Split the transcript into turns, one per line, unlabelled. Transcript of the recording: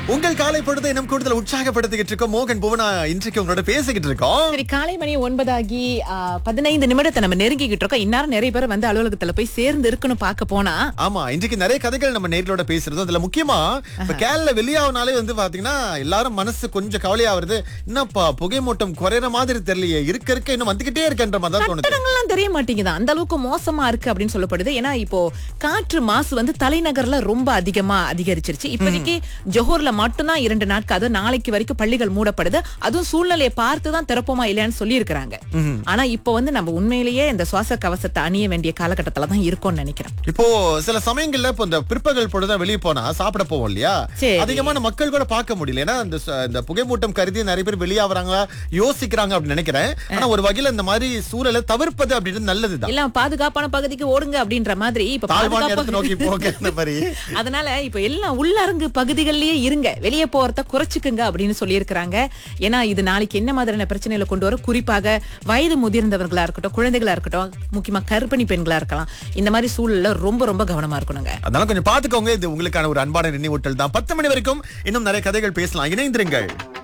உங்கள் காலை பொழுது இன்னும் கூடுதல் உற்சாகப்படுத்திக்கிட்டு இருக்கோம் மோகன் புவனா இன்றைக்கு உங்களோட பேசிக்கிட்டு இருக்கோம்
சரி காலை மணி ஒன்பதாகி ஆ, பதினைந்து நிமிடத்தை நம்ம நெருங்கிக்கிட்டு இருக்கோம் இந்நேரம் நிறைய பேர் வந்து அலுவலகத்துல போய் சேர்ந்து இருக்கணும் பார்க்க போனா
ஆமா இன்றைக்கு நிறைய கதைகள் நம்ம நேர்களோட பேசுறோம் அதுல முக்கியமா இப்ப கேரள வெளியாவனாலே வந்து பாத்தீங்கன்னா எல்லாரும் மனசு கொஞ்சம் கவலையா வருது என்னப்பா புகை மூட்டம் குறையற மாதிரி தெரியலையே இருக்க இருக்க இன்னும் வந்துகிட்டே இருக்கன்ற மாதிரி தான் தோணுது
கட்டடங்கள்லாம் தெரிய மாட்டேங்குது அந்த அளவுக்கு மோசமா இருக்கு அப்படின்னு சொல்லப்படுது ஏன்னா இப்போ காற்று மாசு வந்து தலைநகர்ல ரொம்ப அதிகமா அதிகரிச்சிருச்சு இப்போதைக்கு ஜோஹர்ல மட்டும்தான் இரண்டு நாட்கள் அது நாளைக்கு வரைக்கும் பள்ளிகள் மூடப்படுது அதுவும் சூழ்நிலையை பார்த்து தான் திறப்போமா இல்லையான்னு சொல்லி இருக்கிறாங்க ஆனா இப்போ வந்து நம்ம உண்மையிலேயே இந்த சுவாச கவசத்தை அணிய வேண்டிய காலகட்டத்துல தான் இருக்கோம்னு நினைக்கிறேன்
இப்போ சில சமயங்கள்ல இப்போ இந்த பிற்பகல் பொழுது வெளியே போனா சாப்பிட போவோம் இல்லையா
சரி.
அதிகமான மக்கள் கூட பார்க்க முடியல ஏன்னா இந்த ச- இந்த புகைமூட்டம் கருதி நிறைய பேர் வெளியாகிறாங்களா யோசிக்கிறாங்க அப்படின்னு நினைக்கிறேன் ஆனா ஒரு வகையில இந்த மாதிரி சூழலை தவிர்ப்பது அப்படின்னு நல்லதுதான்
எல்லாம் பாதுகாப்பான பகுதிக்கு ஓடுங்க அப்படின்ற மாதிரி இப்ப
தாழ்வான
பாதுகாப்பு
இடத்தை நோக்கி போக இந்த மாதிரி
அதனால இப்ப எல்லாம் உள்ளரங்கு பகுதிகளிலேயே இருங்க வெளியே போறத குறைச்சுக்குங்க அப்படின்னு சொல்லியிருக்கிறாங்க ஏன்னா இது நாளைக்கு என்ன மாதிரியான பிரச்சனைகளை கொண்டு வரும் குறிப்பாக வயது முதிர்ந்தவர்களா இருக்கட்டும் குழந்தைகளா இருக்கட்டும் முக்கியமா கர்ப்பிணி பெண்களா இருக்கலாம் இந்த மாதிரி சூழல்ல ரொம்ப ரொம்ப கவனமா இருக்கணுங்க
அதனால கொஞ்சம் பாத்துக்கோங்க இது உங்களுக்கான ஒரு அன்பான நினைவூட்டல் தான் பத்து மணி வரைக்கும் இன்னும் நிறைய கதைகள் பேசலாம் இணைந்திருங்கள்